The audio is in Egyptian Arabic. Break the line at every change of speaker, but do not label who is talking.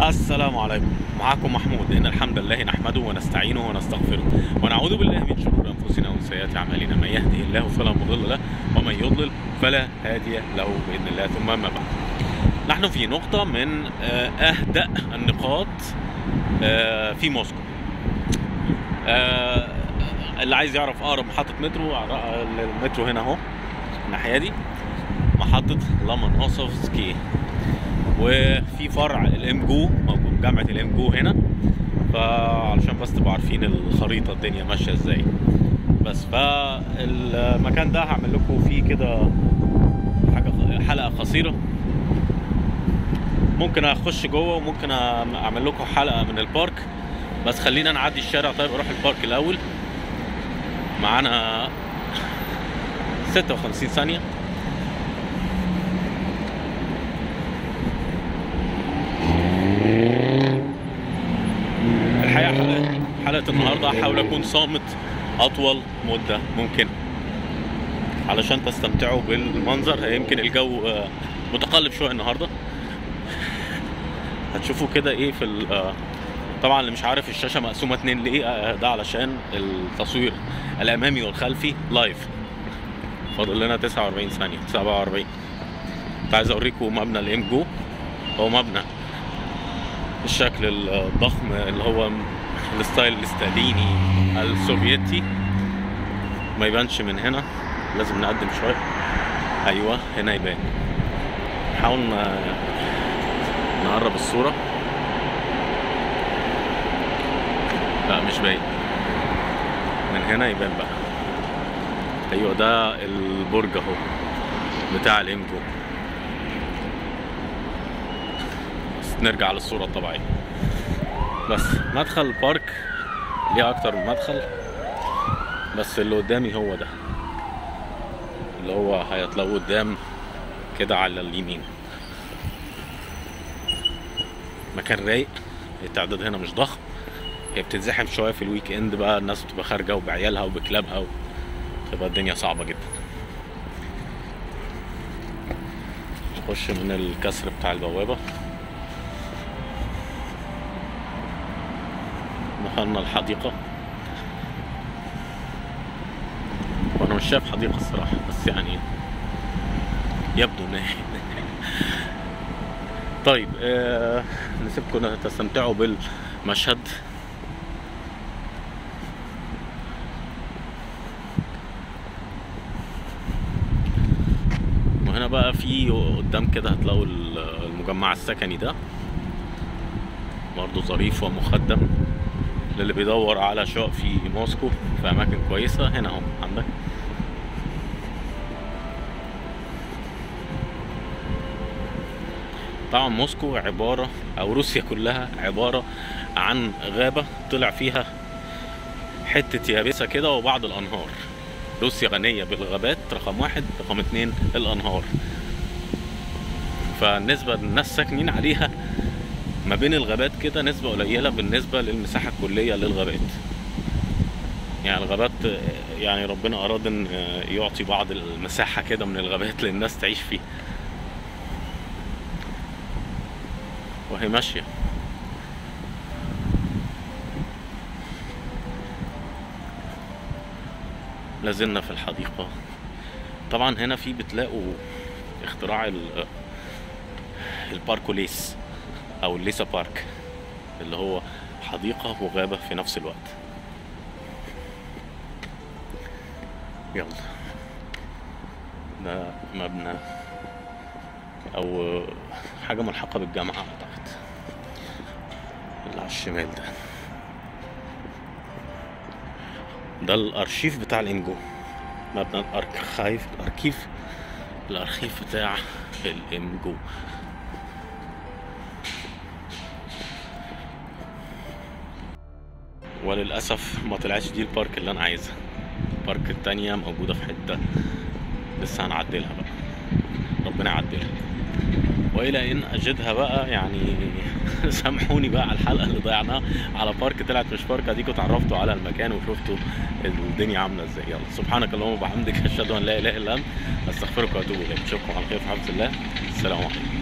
السلام عليكم معكم محمود إن الحمد لله نحمده ونستعينه ونستغفره ونعوذ بالله من شرور أنفسنا ومن سيئات أعمالنا من يهده الله فلا مضل له ومن يضلل فلا هادي له بإذن الله ثم أما بعد نحن في نقطة من آه، أهدأ النقاط آه، في موسكو آه، اللي عايز يعرف أقرب محطة مترو المترو هنا أهو الناحية دي محطة لامانوسوفسكي وفي فرع الام جو موجود جامعه الام جو هنا فعلشان بس تبقوا عارفين الخريطه الدنيا ماشيه ازاي بس فالمكان ده هعمل لكم فيه كده حاجه حلقه قصيره ممكن اخش جوه وممكن اعمل لكم حلقه من البارك بس خلينا نعدي الشارع طيب اروح البارك الاول معانا 56 ثانيه الحقيقه حلقه حلقه النهارده هحاول اكون صامت اطول مده ممكن علشان تستمتعوا بالمنظر يمكن الجو آه، متقلب شويه النهارده هتشوفوا كده ايه في ال- آه، طبعا اللي مش عارف الشاشه مقسومه اتنين ليه آه، ده علشان التصوير الامامي والخلفي لايف فاضل لنا 49 ثانيه 47 كنت عايز اوريكم مبنى الام جو هو مبنى الشكل الضخم اللي هو الستايل الاستاليني السوفيتي ما يبانش من هنا لازم نقدم شويه ايوه هنا يبان نحاول ن- نقرب الصوره لا مش باين من هنا يبان بقى ايوه ده البرج اهو بتاع الامجو بس نرجع للصورة الطبيعية بس مدخل البارك ليه أكتر من مدخل بس اللي قدامي هو ده اللي هو هيطلعوا قدام كده على اليمين مكان رايق التعداد هنا مش ضخم هي بتتزحم شوية في الويك اند بقى الناس بتبقى خارجة وبعيالها وبكلابها تبقى الدنيا صعبة جدا نخش من الكسر بتاع البوابة دخلنا الحديقة وانا مش شايف حديقة الصراحة بس يعني يبدو ان هي طيب آه نسيبكم تستمتعوا بالمشهد وهنا بقى في قدام كده هتلاقوا المجمع السكني ده برضه ظريف ومخدم للي بيدور على شقق في موسكو في اماكن كويسه هنا اهو عندك طبعا موسكو عباره او روسيا كلها عباره عن غابه طلع فيها حته يابسه كده وبعض الانهار روسيا غنيه بالغابات رقم واحد رقم اتنين الانهار فالنسبه الناس ساكنين عليها ما بين الغابات كده نسبة قليلة بالنسبة للمساحة الكلية للغابات يعني الغابات آه، يعني ربنا أراد إن آه، يعطي بعض المساحة كده من الغابات للناس تعيش فيه وهي ماشية لازلنا في الحديقة طبعا هنا في بتلاقوا اختراع ال- الباركوليس او الليسا بارك اللي هو حديقة وغابة في نفس الوقت يلا ده مبنى او حاجة ملحقة بالجامعة اعتقد اللي على الشمال ده ده الارشيف بتاع الانجو مبنى الاركيف الاركيف الارخيف بتاع الامجو وللأسف ما طلعتش دي البارك اللي أنا عايزها البارك التانية موجودة في حتة لسه هنعدلها بقى ربنا يعدلها وإلى إن أجدها بقى يعني سامحوني بقى على الحلقة اللي ضيعناها على بارك طلعت مش بارك أديكوا اتعرفتوا على المكان وشفتوا الدنيا عاملة إزاي يلا سبحانك اللهم وبحمدك أشهد أن لا إله إلا أنت أستغفرك وأتوب إليك أشوفكم على خير في حفظ الله السلام عليكم